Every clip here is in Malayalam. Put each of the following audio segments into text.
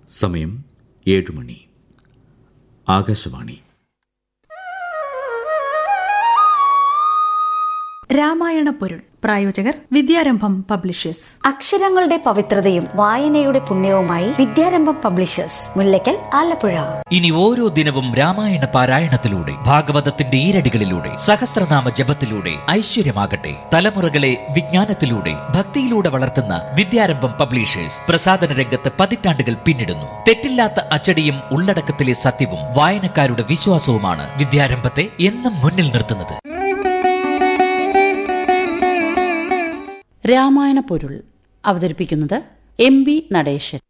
സമയം ഏഴ് മണി ആകാശവാണി രാമായണ പൊരുൾ പ്രായോജകർ വിദ്യാരംഭം പബ്ലിഷേഴ്സ് അക്ഷരങ്ങളുടെ പവിത്രതയും വായനയുടെ പുണ്യവുമായി വിദ്യാരംഭം പബ്ലിഷേഴ്സ് മുല്ലയ്ക്കൽ ആലപ്പുഴ ഇനി ഓരോ ദിനവും രാമായണ പാരായണത്തിലൂടെ ഭാഗവതത്തിന്റെ ഈരടികളിലൂടെ സഹസ്രനാമ ജപത്തിലൂടെ ഐശ്വര്യമാകട്ടെ തലമുറകളെ വിജ്ഞാനത്തിലൂടെ ഭക്തിയിലൂടെ വളർത്തുന്ന വിദ്യാരംഭം പബ്ലിഷേഴ്സ് പ്രസാദന രംഗത്ത് പതിറ്റാണ്ടുകൾ പിന്നിടുന്നു തെറ്റില്ലാത്ത അച്ചടിയും ഉള്ളടക്കത്തിലെ സത്യവും വായനക്കാരുടെ വിശ്വാസവുമാണ് വിദ്യാരംഭത്തെ എന്നും മുന്നിൽ നിർത്തുന്നത് രാമായണ പൊരുൾ അവതരിപ്പിക്കുന്നത് എം ബി നടേശൻ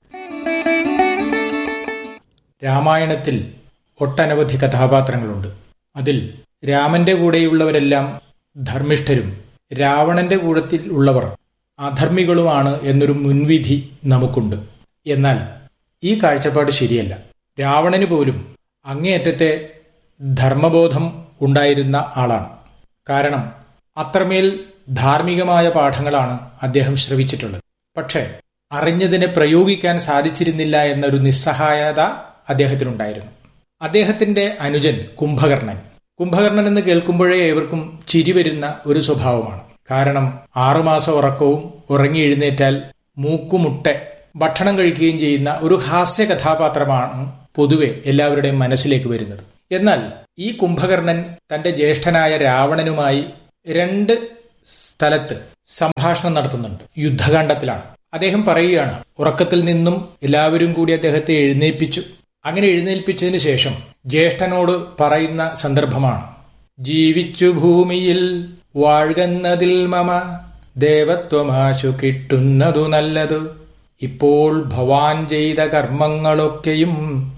രാമായണത്തിൽ ഒട്ടനവധി കഥാപാത്രങ്ങളുണ്ട് അതിൽ രാമന്റെ കൂടെയുള്ളവരെല്ലാം ധർമ്മിഷ്ഠരും രാവണന്റെ കൂടത്തിൽ ഉള്ളവർ അധർമ്മികളുമാണ് എന്നൊരു മുൻവിധി നമുക്കുണ്ട് എന്നാൽ ഈ കാഴ്ചപ്പാട് ശരിയല്ല രാവണന് പോലും അങ്ങേയറ്റത്തെ ധർമ്മബോധം ഉണ്ടായിരുന്ന ആളാണ് കാരണം അത്രമേൽ ധാർമ്മികമായ പാഠങ്ങളാണ് അദ്ദേഹം ശ്രവിച്ചിട്ടുള്ളത് പക്ഷേ അറിഞ്ഞതിനെ പ്രയോഗിക്കാൻ സാധിച്ചിരുന്നില്ല എന്നൊരു നിസ്സഹായത അദ്ദേഹത്തിനുണ്ടായിരുന്നു അദ്ദേഹത്തിന്റെ അനുജൻ കുംഭകർണൻ കുംഭകർണൻ എന്ന് കേൾക്കുമ്പോഴേ ഏവർക്കും ചിരി വരുന്ന ഒരു സ്വഭാവമാണ് കാരണം ആറുമാസം ഉറക്കവും ഉറങ്ങി എഴുന്നേറ്റാൽ മൂക്കുമുട്ടെ ഭക്ഷണം കഴിക്കുകയും ചെയ്യുന്ന ഒരു ഹാസ്യ കഥാപാത്രമാണ് പൊതുവെ എല്ലാവരുടെയും മനസ്സിലേക്ക് വരുന്നത് എന്നാൽ ഈ കുംഭകർണൻ തന്റെ ജ്യേഷ്ഠനായ രാവണനുമായി രണ്ട് സ്ഥലത്ത് സംഭാഷണം നടത്തുന്നുണ്ട് യുദ്ധകാണ്ഡത്തിലാണ് അദ്ദേഹം പറയുകയാണ് ഉറക്കത്തിൽ നിന്നും എല്ലാവരും കൂടി അദ്ദേഹത്തെ എഴുന്നേൽപ്പിച്ചു അങ്ങനെ എഴുന്നേൽപ്പിച്ചതിന് ശേഷം ജ്യേഷ്ഠനോട് പറയുന്ന സന്ദർഭമാണ് ജീവിച്ചു ഭൂമിയിൽ വാഴ്കന്നതിൽ മമ ദേവത്വമാശു കിട്ടുന്നതു നല്ലതു ഇപ്പോൾ ഭവാൻ ചെയ്ത കർമ്മങ്ങളൊക്കെയും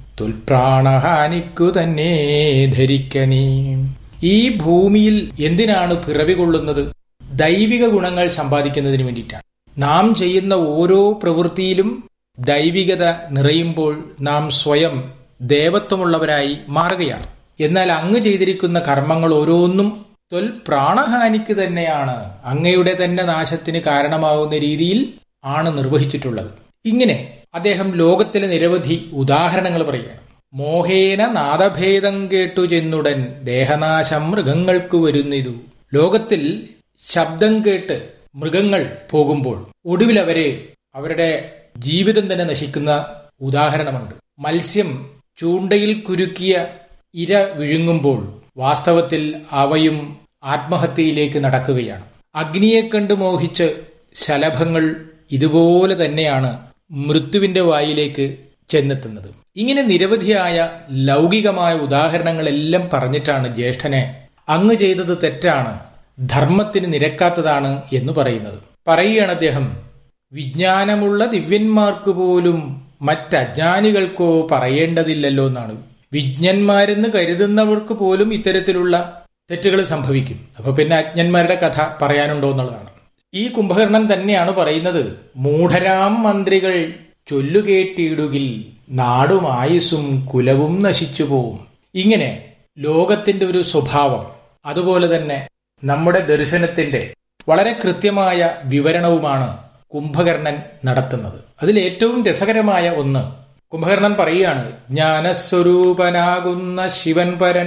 തുൽപ്രാണഹാനിക്കു തന്നെ ധരിക്കനീ ഈ ഭൂമിയിൽ എന്തിനാണ് പിറവി കൊള്ളുന്നത് ദൈവിക ഗുണങ്ങൾ സമ്പാദിക്കുന്നതിന് വേണ്ടിയിട്ടാണ് നാം ചെയ്യുന്ന ഓരോ പ്രവൃത്തിയിലും ദൈവികത നിറയുമ്പോൾ നാം സ്വയം ദേവത്വമുള്ളവരായി മാറുകയാണ് എന്നാൽ അങ്ങ് ചെയ്തിരിക്കുന്ന കർമ്മങ്ങൾ ഓരോന്നും തൊൽ പ്രാണഹാനിക്ക് തന്നെയാണ് അങ്ങയുടെ തന്നെ നാശത്തിന് കാരണമാകുന്ന രീതിയിൽ ആണ് നിർവഹിച്ചിട്ടുള്ളത് ഇങ്ങനെ അദ്ദേഹം ലോകത്തിലെ നിരവധി ഉദാഹരണങ്ങൾ പറയുകയാണ് മോഹേന നാദഭേദം കേട്ടു ചെന്നുടൻ ദേഹനാശം മൃഗങ്ങൾക്ക് വരുന്നിതു ലോകത്തിൽ ശബ്ദം കേട്ട് മൃഗങ്ങൾ പോകുമ്പോൾ ഒടുവിൽ അവരെ അവരുടെ ജീവിതം തന്നെ നശിക്കുന്ന ഉദാഹരണമുണ്ട് മത്സ്യം ചൂണ്ടയിൽ കുരുക്കിയ ഇര വിഴുങ്ങുമ്പോൾ വാസ്തവത്തിൽ അവയും ആത്മഹത്യയിലേക്ക് നടക്കുകയാണ് അഗ്നിയെ കണ്ട് മോഹിച്ച് ശലഭങ്ങൾ ഇതുപോലെ തന്നെയാണ് മൃത്യുവിന്റെ വായിലേക്ക് ചെന്നെത്തുന്നത് ഇങ്ങനെ നിരവധിയായ ലൗകികമായ ഉദാഹരണങ്ങളെല്ലാം പറഞ്ഞിട്ടാണ് ജ്യേഷ്ഠനെ അങ്ങ് ചെയ്തത് തെറ്റാണ് ധർമ്മത്തിന് നിരക്കാത്തതാണ് എന്ന് പറയുന്നത് പറയുകയാണ് അദ്ദേഹം വിജ്ഞാനമുള്ള ദിവ്യന്മാർക്ക് പോലും മറ്റജ്ഞാനികൾക്കോ പറയേണ്ടതില്ലല്ലോ എന്നാണ് വിജ്ഞന്മാരെന്ന് കരുതുന്നവർക്ക് പോലും ഇത്തരത്തിലുള്ള തെറ്റുകൾ സംഭവിക്കും അപ്പൊ പിന്നെ അജ്ഞന്മാരുടെ കഥ പറയാനുണ്ടോ എന്നുള്ളതാണ് ഈ കുംഭകർണൻ തന്നെയാണ് പറയുന്നത് മൂഢരാം മന്ത്രികൾ ചൊല്ലുകേട്ടിയിടുകിൽ നാടും ആയുസ്സും കുലവും നശിച്ചു പോവും ഇങ്ങനെ ലോകത്തിന്റെ ഒരു സ്വഭാവം അതുപോലെ തന്നെ നമ്മുടെ ദർശനത്തിന്റെ വളരെ കൃത്യമായ വിവരണവുമാണ് കുംഭകർണൻ നടത്തുന്നത് അതിൽ ഏറ്റവും രസകരമായ ഒന്ന് കുംഭകർണൻ പറയുകയാണ് ജ്ഞാനസ്വരൂപനാകുന്ന ശിവൻ പരൻ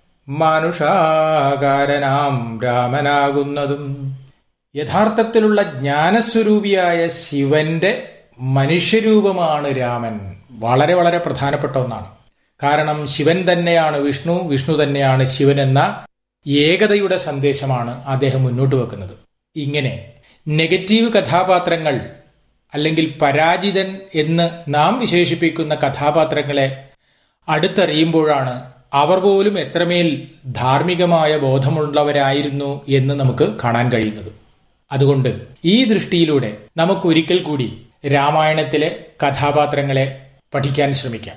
മാനുഷാകാരനാം രാമനാകുന്നതും യഥാർത്ഥത്തിലുള്ള ജ്ഞാനസ്വരൂപിയായ ശിവന്റെ മനുഷ്യരൂപമാണ് രാമൻ വളരെ വളരെ പ്രധാനപ്പെട്ട ഒന്നാണ് കാരണം ശിവൻ തന്നെയാണ് വിഷ്ണു വിഷ്ണു തന്നെയാണ് ശിവൻ എന്ന ഏകതയുടെ സന്ദേശമാണ് അദ്ദേഹം മുന്നോട്ട് വെക്കുന്നത് ഇങ്ങനെ നെഗറ്റീവ് കഥാപാത്രങ്ങൾ അല്ലെങ്കിൽ പരാജിതൻ എന്ന് നാം വിശേഷിപ്പിക്കുന്ന കഥാപാത്രങ്ങളെ അടുത്തറിയുമ്പോഴാണ് അവർ പോലും എത്രമേൽ ധാർമ്മികമായ ബോധമുള്ളവരായിരുന്നു എന്ന് നമുക്ക് കാണാൻ കഴിയുന്നത് അതുകൊണ്ട് ഈ ദൃഷ്ടിയിലൂടെ നമുക്ക് ഒരിക്കൽ കൂടി രാമായണത്തിലെ കഥാപാത്രങ്ങളെ പഠിക്കാൻ ശ്രമിക്കാം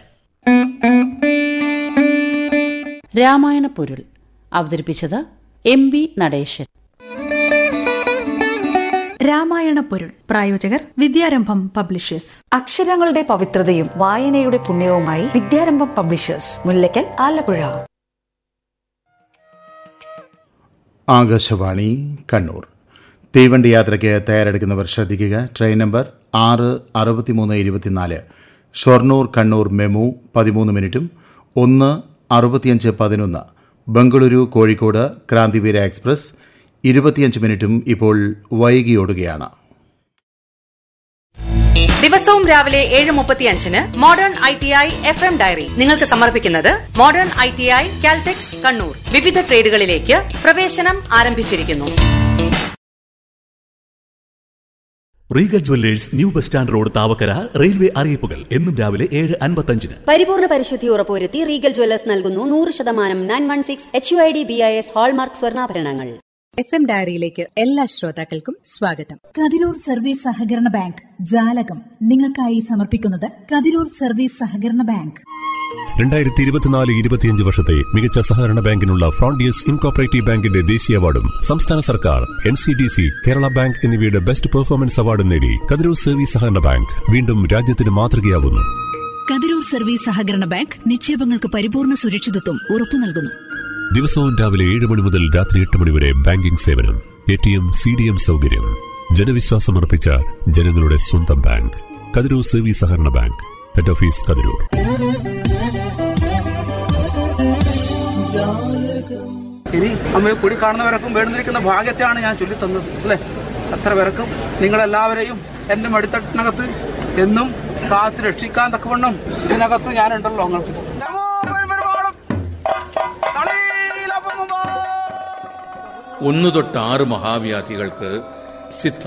രാമായണ പൊരുൾ അവതരിപ്പിച്ചത് എം ബി നടേശൻ രാമായണ പൊരുൾ പ്രായോജകർ വിദ്യാരംഭം പബ്ലിഷേഴ്സ് അക്ഷരങ്ങളുടെ പവിത്രതയും വായനയുടെ പുണ്യവുമായി വിദ്യാരംഭം പബ്ലിഷേഴ്സ് മുല്ലയ്ക്കൽ ആലപ്പുഴ ആകാശവാണി കണ്ണൂർ തീവണ്ടി യാത്രയ്ക്ക് തയ്യാറെടുക്കുന്നവർ ശ്രദ്ധിക്കുക ട്രെയിൻ നമ്പർ ആറ് അറുപത്തിമൂന്ന് ഇരുപത്തിനാല് ഷൊർണൂർ കണ്ണൂർ മെമു പതിമൂന്ന് മിനിറ്റും ഒന്ന് അറുപത്തിയഞ്ച് പതിനൊന്ന് ബംഗളൂരു കോഴിക്കോട് ക്രാന്തിവീര എക്സ്പ്രസ് ഇരുപത്തിയഞ്ച് മിനിറ്റും ഇപ്പോൾ വൈകിയോടുകയാണ് ദിവസവും രാവിലെ ഏഴ് മുപ്പത്തിയഞ്ചിന് modern I T I F M diary നിങ്ങൾക്ക് സമർപ്പിക്കുന്നത് modern I T I Caltex Kannur വിവിധ ട്രേഡുകളിലേക്ക് പ്രവേശനം ആരംഭിച്ചിരിക്കുന്നു Regal jewellers new bus stand road Thavakkara railway അറിയിപ്പുകൾ എന്നും രാവിലെ ഏഴ് അൻപത്തഞ്ചിന് പരിപൂർണ പരിശുദ്ധി ഉറപ്പുവരുത്തി റീഗൽ ജ്വല്ലേഴ്സ് നൽകുന്നു നൂറ് ശതമാനം nine one six H U I D B I S hallmark സ്വർണ്ണാഭരണങ്ങൾ എഫ് എം ഡയറിയിലേക്ക് എല്ലാ ശ്രോതാക്കൾക്കും സ്വാഗതം കതിരൂർ സർവീസ് സഹകരണ ബാങ്ക് ജാലകം നിങ്ങൾക്കായി സമർപ്പിക്കുന്നത് കതിരൂർ സർവീസ് സഹകരണ ബാങ്ക് രണ്ടായിരത്തി ഇരുപത്തിനാല് ഇരുപത്തിയഞ്ച് വർഷത്തെ മികച്ച സഹകരണ ബാങ്കിനുള്ള ഫ്രോണ്ടിയസ് ഇൻകോപ്പറേറ്റീവ് ബാങ്കിന്റെ ദേശീയ അവാർഡും സംസ്ഥാന സർക്കാർ N C D C Kerala bank എന്നിവയുടെ ബെസ്റ്റ് പെർഫോമൻസ് അവാർഡും നേടി കതിരൂർ സർവീസ് സഹകരണ ബാങ്ക് വീണ്ടും രാജ്യത്തിന് മാതൃകയാവുന്നു കതിരൂർ സർവീസ് സഹകരണ ബാങ്ക് നിക്ഷേപങ്ങൾക്ക് പരിപൂർണ സുരക്ഷിതത്വം ഉറപ്പു നൽകുന്നു ദിവസവും രാവിലെ ഏഴ് മണി മുതൽ രാത്രി എട്ട് മണി വരെ ബാങ്കിംഗ് സേവനം A T M C D M സൗകര്യം ജനവിശ്വാസമർപ്പിച്ച ജനങ്ങളുടെ സ്വന്തം ബാങ്ക് കതിരൂർ സർവീസ് സഹകരണ ബാങ്ക് ഹെഡ് ഓഫീസ് കതിരൂർ ഇനി അമ്മയെ കൂടി കാണുന്നവരൊക്കെ വേണ്ടുന്നിരിക്കുന്ന ഭാഗ്യത്തെയാണ് ഞാൻ ചൊല്ലിത്തന്നത് അല്ലേ അത്ര പേർക്കും നിങ്ങളെല്ലാവരെയും എന്റെ മടിത്തട്ടിനകത്ത് എന്നും കാത്ത് രക്ഷിക്കാൻ തക്കവണ്ണം ഇതിനകത്ത് ഞാനുണ്ടല്ലോ നിങ്ങൾക്ക് ഒന്നു തൊട്ട് ആറ് മഹാവ്യാധികൾക്ക് സിദ്ധ